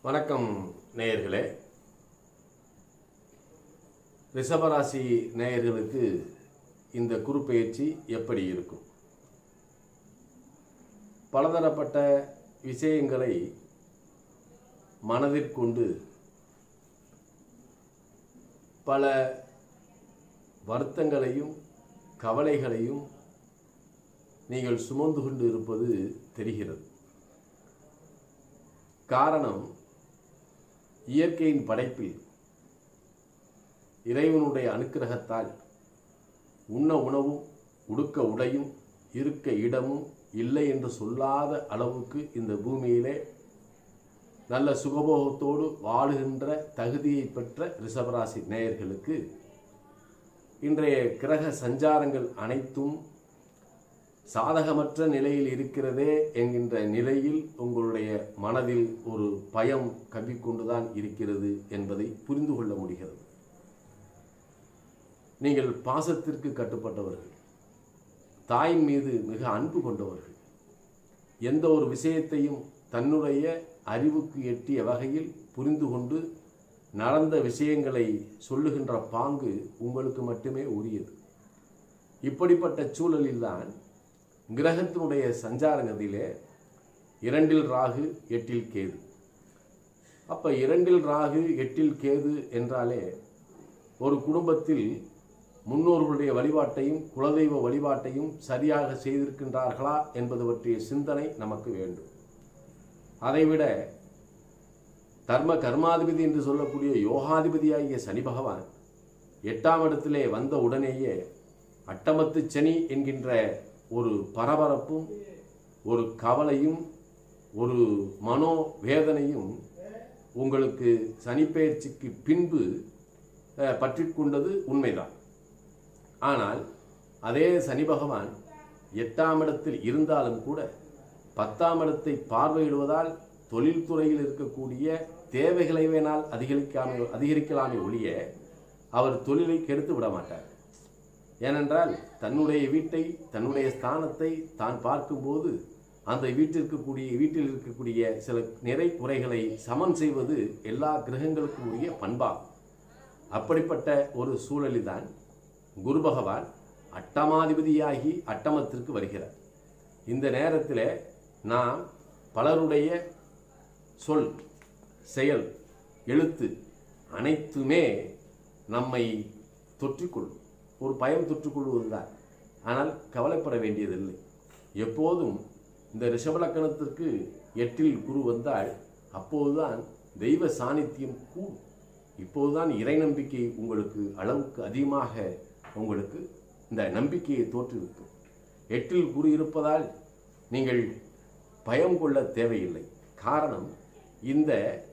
வணக்கம் நேயர்களே ரிஷபராசி நேயர்களுக்கு இந்த குறுப்பெயர்ச்சி எப்படி இருக்கும் பலதரப்பட்ட விஷயங்களை மனதிற்கொண்டு பல வருத்தங்களையும் கவலைகளையும் நீங்கள் சுமந்து கொண்டு இருப்பது தெரிகிறது காரணம் இயற்கையின் படைப்பில் இறைவனுடைய அனுக்கிரகத்தால் உண்ண உணவும் உடுக்க உடையும் இருக்க இடமும் இல்லை என்று சொல்லாத அளவுக்கு இந்த பூமியிலே நல்ல சுகபோகத்தோடு வாழுகின்ற தகுதியை பெற்ற ரிஷபராசி நேயர்களுக்கு இன்றைய கிரக சஞ்சாரங்கள் அனைத்தும் சாதகமற்ற நிலையில் இருக்கிறதே என்கின்ற நிலையில் உங்களுடைய மனதில் ஒரு பயம் கவ்விக்கொண்டுதான் இருக்கிறது என்பதை புரிந்து கொள்ள முடிகிறது நீங்கள் பாசத்திற்கு கட்டுப்பட்டவர்கள் தாயின் மீது மிக அன்பு கொண்டவர்கள் எந்த ஒரு விஷயத்தையும் தன்னுடைய அறிவுக்கு எட்டிய வகையில் புரிந்து கொண்டு நடந்த விஷயங்களை சொல்லுகின்ற பாங்கு உங்களுக்கு மட்டுமே உரியது இப்படிப்பட்ட சூழலில்தான் கிரகத்தினுடைய சஞ்சாரங்கதிலே இரண்டில் ராகு எட்டில் கேது அப்ப இரண்டில் ராகு எட்டில் கேது என்றாலே ஒரு குடும்பத்தில் முன்னோர்களுடைய வழிபாட்டையும் குலதெய்வ வழிபாட்டையும் சரியாக செய்திருக்கின்றார்களா என்பது பற்றிய சிந்தனை நமக்கு வேண்டும் அதைவிட தர்ம கர்மாதிபதி என்று சொல்லக்கூடிய யோகாதிபதியாகிய சனி பகவான் எட்டாம் இடத்திலே வந்த உடனேயே அட்டமத்து சனி என்கின்ற ஒரு பரபரப்பும் ஒரு கவலையும் ஒரு மனோ வேதனையும் உங்களுக்கு சனிப்பெயர்ச்சிக்கு பின்பு அஹ், பற்றிக் கொண்டது உண்மைதான் ஆனால் அதே சனி பகவான் எட்டாம் இடத்தில் இருந்தாலும் கூட பத்தாம் இடத்தை பார்வையிடுவதால் தொழில்துறையில் இருக்கக்கூடிய தேவைகளை வேணால் அதிகரிக்காமல் அதிகரிக்கலாமே ஒழிய அவர் தொழிலை கெடுத்து விட மாட்டார் ஏனென்றால் தன்னுடைய வீட்டை தன்னுடைய ஸ்தானத்தை தான் பார்க்கும்போது அந்த வீட்டிற்கு கூடிய வீட்டில் இருக்கக்கூடிய சில நிறை குறைகளை சமன் செய்வது எல்லா கிரகங்களுக்கும் உரிய பண்பாகும் அப்படிப்பட்ட ஒரு சூழலில்தான் குரு பகவான் அட்டமாதிபதியாகி அட்டமத்திற்கு வருகிறார் இந்த நேரத்தில் நாம் பலருடைய சொல் செயல் எழுத்து அனைத்துமே நம்மை தொற்றிக்கொள்ளும் ஒரு பயம் தொற்றிக்கொள்வதுதான் ஆனால் கவலைப்பட வேண்டியதில்லை எப்போதும் இந்த ரிஷபலக்கணத்திற்கு எட்டில் குரு வந்தால் அப்போதுதான் தெய்வ சாநித்தியம் கூடும் இப்போதுதான் இறை நம்பிக்கை உங்களுக்கு அளவுக்கு அதிகமாக உங்களுக்கு இந்த நம்பிக்கையை தோற்றுவிக்கும் எட்டில் குரு இருப்பதால் நீங்கள் பயம் கொள்ள தேவையில்லை காரணம் இந்த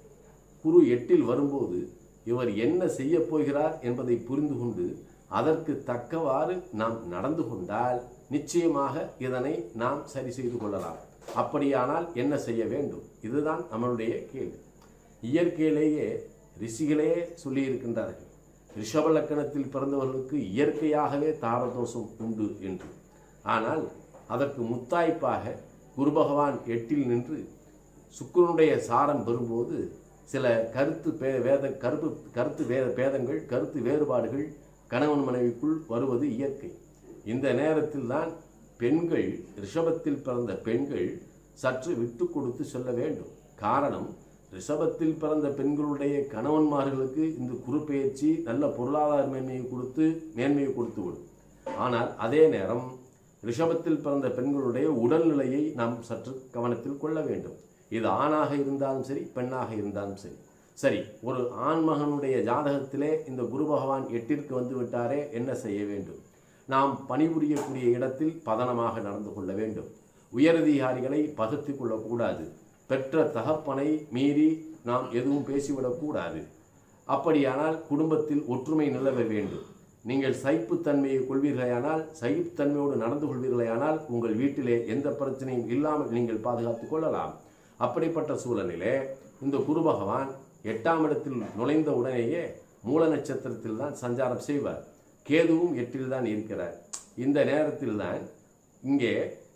குரு எட்டில் வரும்போது இவர் என்ன செய்ய போகிறார் என்பதை புரிந்து கொண்டு அதற்கு தக்கவாறு நாம் நடந்து கொண்டால் நிச்சயமாக இதனை நாம் சரி செய்து கொள்ளலாம் அப்படியானால் என்ன செய்ய வேண்டும் இதுதான் நம்மளுடைய கேள்வி இயற்கையிலேயே ரிஷிகளே சொல்லியிருக்கின்றார்கள் ரிஷப லக்கணத்தில் பிறந்தவர்களுக்கு இயற்கையாகவே தாரதோஷம் உண்டு என்று ஆனால் அதற்கு முத்தாய்ப்பாக குரு பகவான் எட்டில் நின்று சுக்கிரனுடைய சாரம் பெறும்போது சில கருத்து பே வேத கருப்பு கருத்து வேத பேதங்கள் கருத்து வேறுபாடுகள் கணவன் மனைவிக்குள் வருவது இயற்கை இந்த நேரத்தில் தான் பெண்கள் ரிஷபத்தில் பிறந்த பெண்கள் சற்று விட்டு கொடுத்து சொல்ல வேண்டும் காரணம் ரிஷபத்தில் பிறந்த பெண்களுடைய கணவன்மார்களுக்கு இந்த குறுப்பெயர்ச்சி நல்ல பொருளாதார மேன்மையை கொடுத்து மேன்மையை கொடுத்து விடும் ஆனால் அதே நேரம் ரிஷபத்தில் பிறந்த பெண்களுடைய உடல்நிலையை நாம் சற்று கவனத்தில் கொள்ள வேண்டும் இது ஆணாக இருந்தாலும் சரி பெண்ணாக இருந்தாலும் சரி சரி ஒரு ஆண் மகனுடைய ஜாதகத்திலே இந்த குரு பகவான் எட்டிற்கு வந்து விட்டாரே என்ன செய்ய வேண்டும் நாம் பணிபுரியக்கூடிய இடத்தில் பதனமாக நடந்து கொள்ள வேண்டும் உயரதிகாரிகளை பகத்து கொள்ளக்கூடாது பெற்ற தகப்பனை மீறி நாம் எதுவும் பேசிவிடக்கூடாது அப்படியானால் குடும்பத்தில் ஒற்றுமை நிலவ வேண்டும் நீங்கள் சகிப்புத்தன்மையை கொள்வீர்களானால் சகிப்புத்தன்மையோடு நடந்து கொள்வீர்களானால் உங்கள் வீட்டிலே எந்த பிரச்சனையும் இல்லாமல் நீங்கள் பாதுகாத்துக் கொள்ளலாம் அப்படிப்பட்ட சூழலிலே இந்த குரு பகவான் எட்டாம் இடத்தில் நுழைந்த உடனேயே மூல நட்சத்திரத்தில் தான் சஞ்சாரம் செய்வார் கேதுவும் எட்டில் தான் இருக்கிறார் இந்த நேரத்தில் தான் இங்கே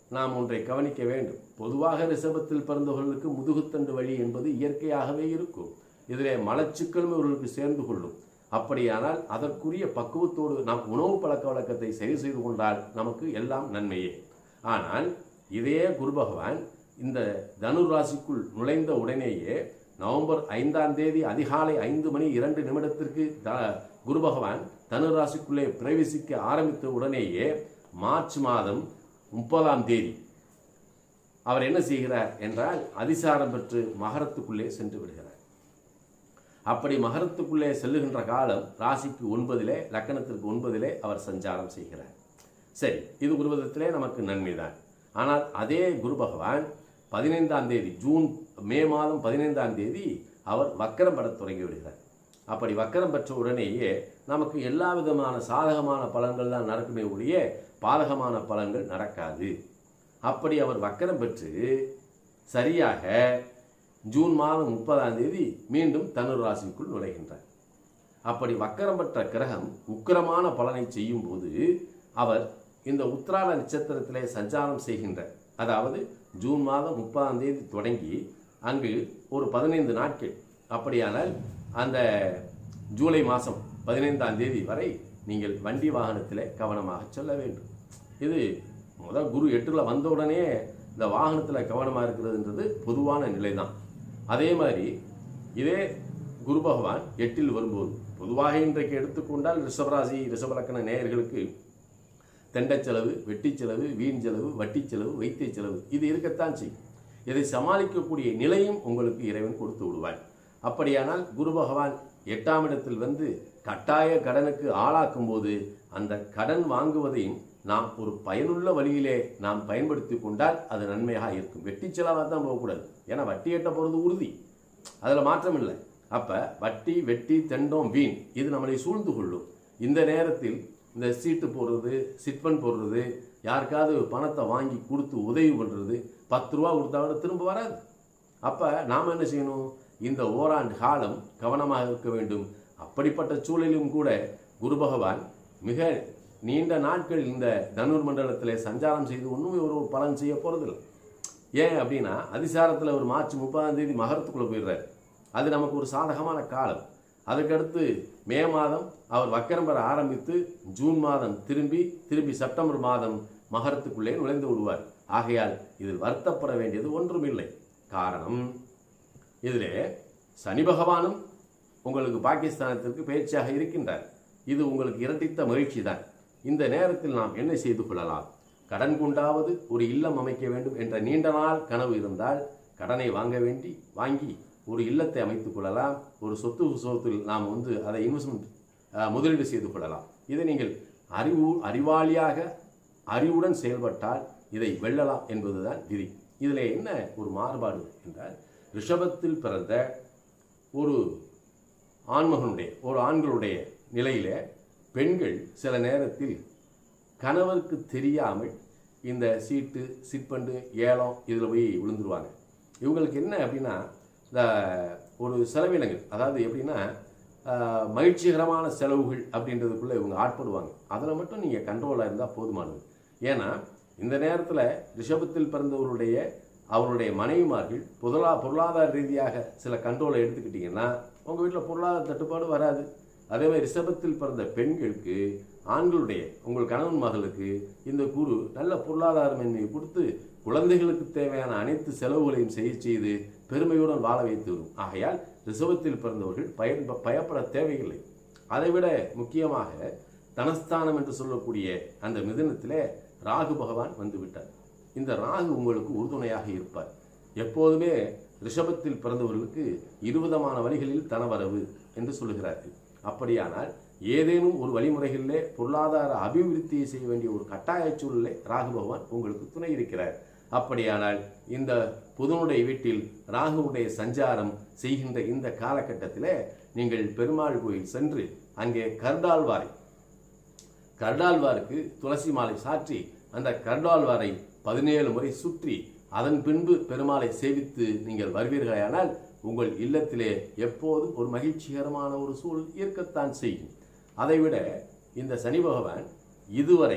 நாம் ஒன்றை கவனிக்க வேண்டும் பொதுவாக ரிஷபத்தில் பிறந்தவர்களுக்கு முதுகுத்தண்டு வழி என்பது இயற்கையாகவே இருக்கும் இதிலே மலச்சிக்கலும் இவர்களுக்கு சேர்ந்து கொள்ளும் அப்படியானால் அதற்குரிய பக்குவத்தோடு நாம் உணவு பழக்க வழக்கத்தை சரி செய்து கொண்டால் நமக்கு எல்லாம் நன்மையே ஆனால் இதே குரு பகவான் இந்த தனுர் ராசிக்குள் நுழைந்த உடனேயே நவம்பர் ஐந்தாம் தேதி அதிகாலை ஐந்து மணி இரண்டு நிமிடத்திற்கு த குரு பகவான் தனுர் ராசிக்குள்ளே பிரவேசிக்க ஆரம்பித்த உடனேயே மார்ச் மாதம் முப்பதாம் தேதி அவர் என்ன செய்கிறார் என்றால் அதிசாரம் பெற்று மகரத்துக்குள்ளே சென்று விடுகிறார் அப்படி மகரத்துக்குள்ளே செல்லுகின்ற காலம் ராசிக்கு ஒன்பதிலே லக்கணத்திற்கு ஒன்பதிலே அவர் சஞ்சாரம் செய்கிறார் சரி இது ஒரு விதத்திலே நமக்கு நன்மைதான் ஆனால் அதே குரு பகவான் பதினைந்தாம் தேதி ஜூன் மே மாதம் பதினைந்தாம் தேதி அவர் வக்கரம் பெறத் தொடங்கி விடுகிறார் அப்படி வக்கரம் பெற்ற உடனேயே நமக்கு எல்லா விதமான சாதகமான பலன்கள் தான் நடக்குமே ஒழிய பாதகமான பலன்கள் நடக்காது அப்படி அவர் வக்கரம் பெற்று சரியாக ஜூன் மாதம் முப்பதாம் தேதி மீண்டும் தனுர் ராசிக்குள் நுழைகின்றார் அப்படி வக்கரம் பெற்ற கிரகம் உக்கிரமான பலனை செய்யும் போது அவர் இந்த உத்திராட நட்சத்திரத்திலே சஞ்சாரம் செய்கின்ற அதாவது ஜூன் மாதம் முப்பதாம் தேதி தொடங்கி அங்கு ஒரு பதினைந்து நாட்கள் அப்படியானால் அந்த ஜூலை மாதம் பதினைந்தாம் தேதி வரை நீங்கள் வண்டி வாகனத்திலே கவனமாக செல்ல வேண்டும் இது முதல் குரு எட்டில் வந்த உடனே இந்த வாகனத்தில் கவனமாக இருக்கிறதுன்றது பொதுவான நிலைதான் அதே மாதிரி இதே குரு பகவான் எட்டில் வரும்போது பொதுவாக இன்றைக்கு எடுத்துக்கொண்டால் ரிஷபராசி ரிஷபலக்கண நேயர்களுக்கு தெண்டச் செலவு வெட்டிச் செலவு வீண் செலவு வட்டிச் செலவு வைத்திய செலவு இது இருக்கத்தான் செய்யும் இதை சமாளிக்கக்கூடிய நிலையும் உங்களுக்கு இறைவன் கொடுத்து விடுவான் அப்படியானால் குரு பகவான் எட்டாம் இடத்தில் வந்து கட்டாய கடனுக்கு ஆளாக்கும் போது அந்த கடன் வாங்குவதையும் நாம் ஒரு பயனுள்ள வழியிலே நாம் பயன்படுத்தி கொண்டால் அது நன்மையாக இருக்கும் வெட்டி செலவாக தான் போகக்கூடாது ஏன்னா வட்டி எட்ட போகிறது உறுதி அதில் மாற்றம் இல்லை அப்போ வட்டி வெட்டி தெண்டம் வீண் இது நம்மளை சூழ்ந்து கொள்ளும் இந்த நேரத்தில் இந்த சீட்டு போடுறது சிட்பன் போடுறது யாருக்காவது பணத்தை வாங்கி கொடுத்து உதவி பண்ணுறது பத்து ரூபா கொடுத்தா கூட திரும்ப வராது அப்போ நாம் என்ன செய்யணும் இந்த ஓராண்டு காலம் கவனமாக இருக்க வேண்டும் அப்படிப்பட்ட சூழலிலும் கூட குரு பகவான் மிக நீண்ட நாட்கள் இந்த தனுர் மண்டலத்திலே சஞ்சாரம் செய்து ஒன்றும் ஒரு பலன் செய்ய போகிறதில்லை ஏன் அப்படின்னா அதிசாரத்தில் ஒரு மார்ச் முப்பதாம் தேதி மகரத்துக்குள்ளே போயிடுறாரு அது நமக்கு ஒரு சாதகமான காலம் அதுக்கடுத்து மே மாதம் அவர் வக்கரம் பெற ஆரம்பித்து ஜூன் மாதம் திரும்பி திரும்பி செப்டம்பர் மாதம் மகரத்துக்குள்ளே நுழைந்து விடுவார் ஆகையால் இதில் வருத்தப்பட வேண்டியது ஒன்றுமில்லை காரணம் இதிலே சனி பகவானும் உங்களுக்கு பாகிஸ்தானத்திற்கு பயிற்சியாக இருக்கின்றார் இது உங்களுக்கு இரட்டித்த மகிழ்ச்சி தான் இந்த நேரத்தில் நாம் என்ன செய்து கொள்ளலாம் கடன் கொண்டாவது ஒரு இல்லம் அமைக்க வேண்டும் என்ற நீண்ட நாள் கனவு இருந்தால் கடனை வாங்க வேண்டி வாங்கி ஒரு இல்லத்தை அமைத்துக் கொள்ளலாம் ஒரு சொத்து சொத்தில் நாம் வந்து அதை இன்வெஸ்ட்மெண்ட் முதலீடு செய்து கொள்ளலாம் இதை நீங்கள் அறிவு அறிவாளியாக அறிவுடன் செயல்பட்டால் இதை வெல்லலாம் என்பதுதான் விதி இதில் என்ன ஒரு மாறுபாடு என்றால் ரிஷபத்தில் பிறந்த ஒரு ஆண்மகனுடைய ஒரு ஆண்களுடைய நிலையில பெண்கள் சில நேரத்தில் கணவருக்கு தெரியாமல் இந்த சீட்டு சிட்பண்டு ஏலம் இதில் போய் விழுந்துருவாங்க இவங்களுக்கு என்ன அப்படின்னா இந்த ஒரு செலவினங்கள் அதாவது எப்படின்னா ஆஹ், மகிழ்ச்சிகரமான செலவுகள் அப்படின்றதுக்குள்ளே இவங்க ஆட்படுவாங்க அதில் மட்டும் நீங்கள் கண்ட்ரோலாக இருந்தால் போதுமானது ஏன்னா இந்த நேரத்தில் ரிஷபத்தில் பிறந்தவருடைய அவருடைய மனைவிமார்கள் பொருளா பொருளாதார ரீதியாக சில கண்ட்ரோலை எடுத்துக்கிட்டிங்கன்னா உங்கள் வீட்டில் பொருளாதார தட்டுப்பாடு வராது அதே மாதிரி ரிஷபத்தில் பிறந்த பெண்களுக்கு ஆண்களுடைய உங்கள் கணவன் மகளுக்கு இந்த குரு நல்ல பொருளாதார மேன்மையை கொடுத்து குழந்தைகளுக்கு தேவையான அனைத்து செலவுகளையும் செய்ய செய்து பெருமையுடன் வாழ வைத்து வரும் ஆகையால் ரிஷபத்தில் பிறந்தவர்கள் பயன் பயப்பட தேவையில்லை அதைவிட முக்கியமாக தனஸ்தானம் என்று சொல்லக்கூடிய அந்த மிதுனத்திலே ராகு பகவான் வந்து விட்டார் இந்த ராகு உங்களுக்கு உறுதுணையாக இருப்பார் எப்போதுமே ரிஷபத்தில் பிறந்தவர்களுக்கு இருவிதமான வழிகளில் தனவரவு என்று சொல்லுகிறார்கள் அப்படியானால் ஏதேனும் ஒரு வழிமுறைகளிலே பொருளாதார அபிவிருத்தியை செய்ய வேண்டிய ஒரு கட்டாய சூழலை ராகு பகவான் உங்களுக்கு துணை இருக்கிறார் அப்படியானால் இந்த புதனுடைய வீட்டில் ராகுவுடைய சஞ்சாரம் செய்கின்ற இந்த காலகட்டத்திலே நீங்கள் பெருமாள் கோயில் சென்று அங்கே கர்டால்வாரை கர்டால்வாருக்கு துளசி மாலை சாற்றி அந்த கர்டால்வாரை பதினேழு முறை சுற்றி அதன் பின்பு பெருமாளை சேவித்து நீங்கள் வருவீர்களானால் உங்கள் இல்லத்திலே எப்போதும் ஒரு மகிழ்ச்சிகரமான ஒரு சூழல் இருக்கத்தான் செய்யும் அதைவிட இந்த சனி பகவான் இதுவரை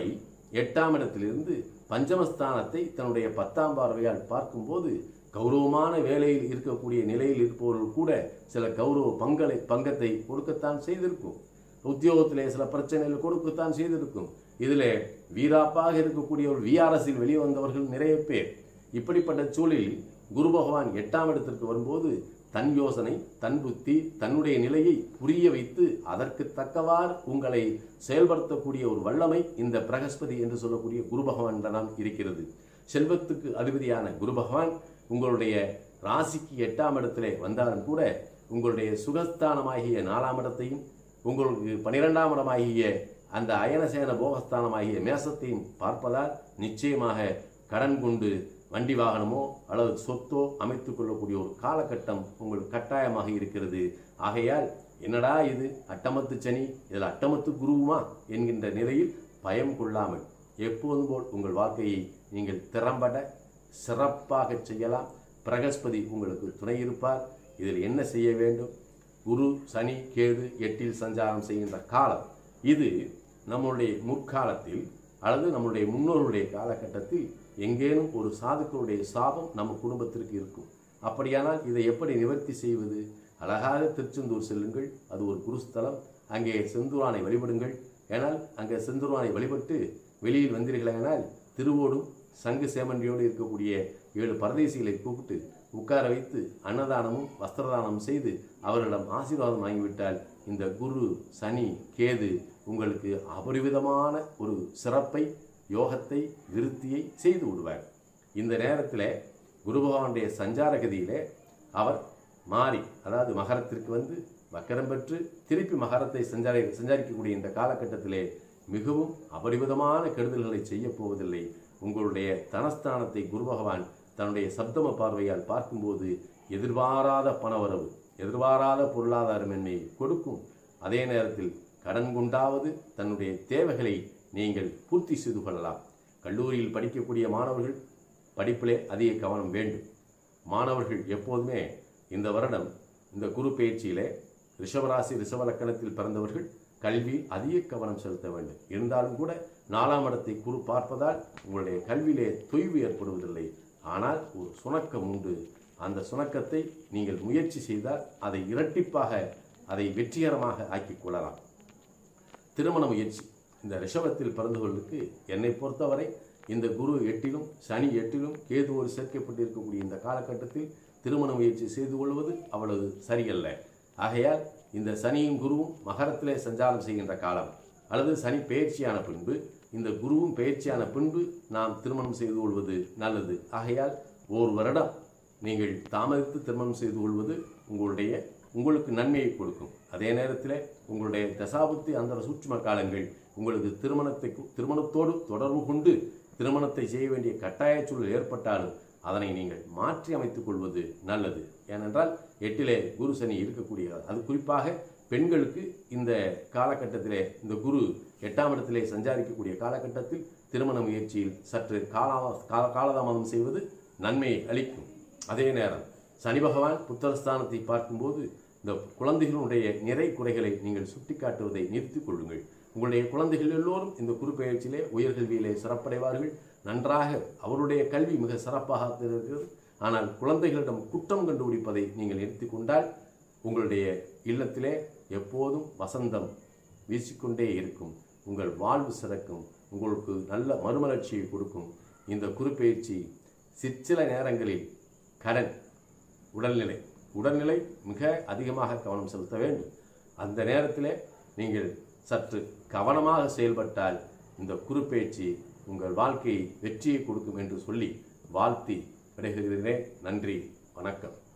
எட்டாம் இடத்திலிருந்து பஞ்சமஸ்தானத்தை தன்னுடைய பத்தாம் பார்வையால் பார்க்கும்போது கௌரவமான வேலையில் இருக்கக்கூடிய நிலையில் இருப்பவர்கள் கூட சில கௌரவ பங்களை பங்கத்தை கொடுக்கத்தான் செய்திருக்கும் உத்தியோகத்திலே சில பிரச்சனைகள் கொடுக்கத்தான் செய்திருக்கும் இதிலே வீராப்பாக இருக்கக்கூடிய ஒரு விஆர்எஸில் வெளியே வந்தவர்கள் நிறைய பேர் இப்படிப்பட்ட சூழலில் குரு பகவான் எட்டாம் இடத்திற்கு வரும்போது தன் யோசனை தன் புத்தி தன்னுடைய நிலையை புரிய வைத்து அதற்கு தக்கவாறு உங்களை செயல்படுத்தக்கூடிய ஒரு வல்லமை இந்த பிரகஸ்பதி என்று சொல்லக்கூடிய குரு பகவானிடம் இருக்கிறது செல்வத்துக்கு அதிபதியான குரு பகவான் உங்களுடைய ராசிக்கு எட்டாம் இடத்திலே வந்தாலும் கூட உங்களுடைய சுகஸ்தானமாகிய நாலாம் இடத்தையும் உங்களுக்கு பனிரெண்டாம் இடமாகிய அந்த அயனசேன போகஸ்தானமாகிய மேசத்தையும் பார்ப்பதால் நிச்சயமாக கடன் கொண்டு வண்டி வாகனமோ அல்லது சொத்தோ அமைத்துக் கொள்ளக்கூடிய ஒரு காலகட்டம் உங்களுக்கு கட்டாயமாக இருக்கிறது ஆகையால் என்னடா இது அட்டமத்து சனி இதில் அட்டமத்து குருவுமா என்கின்ற நிலையில் பயம் கொள்ளாமல் எப்போதும் போல் உங்கள் வாழ்க்கையை நீங்கள் திறம்பட சிறப்பாக செய்யலாம் பிரகஸ்பதி உங்களுக்கு துணை இருப்பார் இதில் என்ன செய்ய வேண்டும் குரு சனி கேது எட்டில் சஞ்சாரம் செய்கின்ற காலம் இது நம்முடைய முற்காலத்தில் அல்லது நம்முடைய முன்னோருடைய காலகட்டத்தில் எங்கேனும் ஒரு சாதுக்களுடைய சாபம் நம்ம குடும்பத்திற்கு இருக்கும் அப்படியானால் இதை எப்படி நிவர்த்தி செய்வது அழகாக திருச்செந்தூர் செல்லுங்கள் அது ஒரு குருஸ்தலம் அங்கே செந்தூரானை வழிபடுங்கள் ஏனால் அங்கே செந்தூரானை வழிபட்டு வெளியில் வந்தீர்களானால் திருவோடும் சங்கு சேமன்றியோடு இருக்கக்கூடிய ஏழு பரதேசிகளை கூப்பிட்டு உட்கார வைத்து அன்னதானமும் வஸ்திரதானமும் செய்து அவர்களிடம் ஆசீர்வாதம் வாங்கிவிட்டால் இந்த குரு சனி கேது உங்களுக்கு அபரிவிதமான ஒரு சிறப்பை யோகத்தை விருத்தியை செய்து விடுவார் இந்த நேரத்தில் குரு பகவானுடைய சஞ்சார கதியிலே அவர் மாறி அதாவது மகரத்திற்கு வந்து வக்கரம் பெற்று திருப்பி மகரத்தை சஞ்சாரி சஞ்சாரிக்கக்கூடிய இந்த காலகட்டத்திலே மிகவும் அபரிவிதமான கெடுதல்களை செய்ய போவதில்லை உங்களுடைய தனஸ்தானத்தை குரு பகவான் தன்னுடைய சப்தம பார்வையால் பார்க்கும்போது எதிர்பாராத பணவரவு எதிர்பாராத பொருளாதார மென்மையை கொடுக்கும் அதே நேரத்தில் கடன் கொண்டாவது தன்னுடைய தேவைகளை நீங்கள் பூர்த்தி செய்து கொள்ளலாம் கல்லூரியில் படிக்கக்கூடிய மாணவர்கள் படிப்பிலே அதிக கவனம் வேண்டும் மாணவர்கள் எப்போதுமே இந்த வருடம் இந்த குரு பயிற்சியிலே ரிஷபராசி ரிஷப லக்கணத்தில் பிறந்தவர்கள் கல்வி அதிக கவனம் செலுத்த வேண்டும் இருந்தாலும் கூட நாலாம் இடத்தை குரு பார்ப்பதால் உங்களுடைய கல்வியிலே தொய்வு ஏற்படுவதில்லை ஆனால் ஒரு சுணக்கம் உண்டு அந்த சுணக்கத்தை நீங்கள் முயற்சி செய்தால் அதை இரட்டிப்பாக அதை வெற்றிகரமாக ஆக்கிக் கொள்ளலாம் திருமண முயற்சி இந்த ரிஷபத்தில் பிறந்தவர்களுக்கு என்னை பொறுத்தவரை இந்த குரு எட்டிலும் சனி எட்டிலும் கேது ஒரு சேர்க்கப்பட்டிருக்கக்கூடிய இந்த காலகட்டத்தில் திருமண முயற்சி செய்து கொள்வது அவ்வளவு சரியல்ல ஆகையால் இந்த சனியும் குருவும் மகரத்திலே சஞ்சாரம் செய்கின்ற காலம் அல்லது சனி பயிற்சியான பின்பு இந்த குருவும் பயிற்சியான பின்பு நாம் திருமணம் செய்து கொள்வது நல்லது ஆகையால் ஒரு வருடம் நீங்கள் தாமதித்து திருமணம் செய்து கொள்வது உங்களுடைய உங்களுக்கு நன்மையை கொடுக்கும் அதே நேரத்தில் உங்களுடைய தசாபுத்தி அந்த சூட்சும காலங்கள் உங்களுக்கு திருமணத்தை திருமணத்தோடு தொடர்பு கொண்டு திருமணத்தை செய்ய வேண்டிய கட்டாய சூழல் ஏற்பட்டாலும் அதனை நீங்கள் மாற்றி அமைத்துக் கொள்வது நல்லது ஏனென்றால் எட்டிலே குரு சனி இருக்கக்கூடிய அது குறிப்பாக பெண்களுக்கு இந்த காலகட்டத்திலே இந்த குரு எட்டாம் இடத்திலே சஞ்சாரிக்கக்கூடிய காலகட்டத்தில் திருமண முயற்சியில் சற்று காலா கால காலதாமதம் செய்வது நன்மையை அளிக்கும் அதே நேரம் சனி பகவான் புத்தரஸ்தானத்தை பார்க்கும்போது இந்த குழந்தைகளுடைய நிறை குறைகளை நீங்கள் சுட்டிக்காட்டுவதை நிறுத்திக் கொள்ளுங்கள் உங்களுடைய குழந்தைகள் எல்லோரும் இந்த குரு பயிற்சியிலே உயர்கல்வியிலே சிறப்படைவார்கள் நன்றாக அவருடைய கல்வி மிக சிறப்பாக இருக்கிறது ஆனால் குழந்தைகளிடம் குற்றம் கண்டுபிடிப்பதை நீங்கள் நிறுத்திக் கொண்டால் உங்களுடைய இல்லத்திலே எப்போதும் வசந்தம் வீசிக்கொண்டே இருக்கும் உங்கள் வாழ்வு சிறக்கும் உங்களுக்கு நல்ல மறுமலர்ச்சியை கொடுக்கும் இந்த குறுப்பெயர்ச்சி சிற்சில நேரங்களில் கடன் உடல்நிலை உடல்நிலை மிக அதிகமாக கவனம் செலுத்த வேண்டும் அந்த நேரத்திலே நீங்கள் சற்று கவனமாக செயல்பட்டால் இந்த குறுப்பெயர்ச்சி உங்கள் வாழ்க்கையை வெற்றியை கொடுக்கும் என்று சொல்லி வாழ்த்தி விடைகிறேன் நன்றி வணக்கம்